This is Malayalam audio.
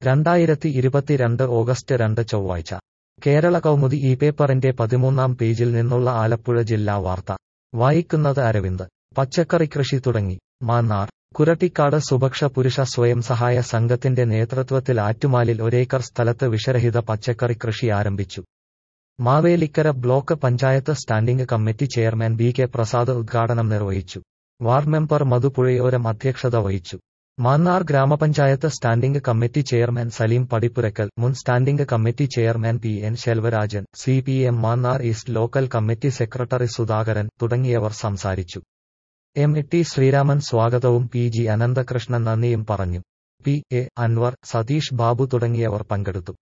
രണ്ടായിരത്തി ഇരുപത്തിരണ്ട് ഓഗസ്റ്റ് രണ്ട് ചൊവ്വാഴ്ച കേരള കൗമുദി ഈ പേപ്പറിന്റെ പതിമൂന്നാം പേജിൽ നിന്നുള്ള ആലപ്പുഴ ജില്ലാ വാർത്ത വായിക്കുന്നത് അരവിന്ദ് പച്ചക്കറി കൃഷി തുടങ്ങി മാന്നാർ കുരട്ടിക്കാട് സുഭക്ഷ പുരുഷ സ്വയം സഹായ സംഘത്തിന്റെ നേതൃത്വത്തിൽ ആറ്റുമാലിൽ ഒരേക്കർ സ്ഥലത്ത് വിഷരഹിത പച്ചക്കറി കൃഷി ആരംഭിച്ചു Mavelikkara block panchayat standing committee chairman B K Prasad ഉദ്ഘാടനം നിർവഹിച്ചു വാർഡ് മെമ്പർ മധുപുഴയോരം അധ്യക്ഷത വഹിച്ചു മാന്നാർ ഗ്രാമപഞ്ചായത്ത് standing committee chairman Saleem Padippurakkal മുൻ standing committee chairman P N Selvarajan C P M Mannar east local committee secretary Sudhakaran തുടങ്ങിയവർ സംസാരിച്ചു എം ടി ശ്രീരാമൻ സ്വാഗതവും പി ജി അനന്തകൃഷ്ണൻ നന്ദിയും പറഞ്ഞു പി എ അൻവർ സതീഷ് ബാബു തുടങ്ങിയവർ പങ്കെടുത്തു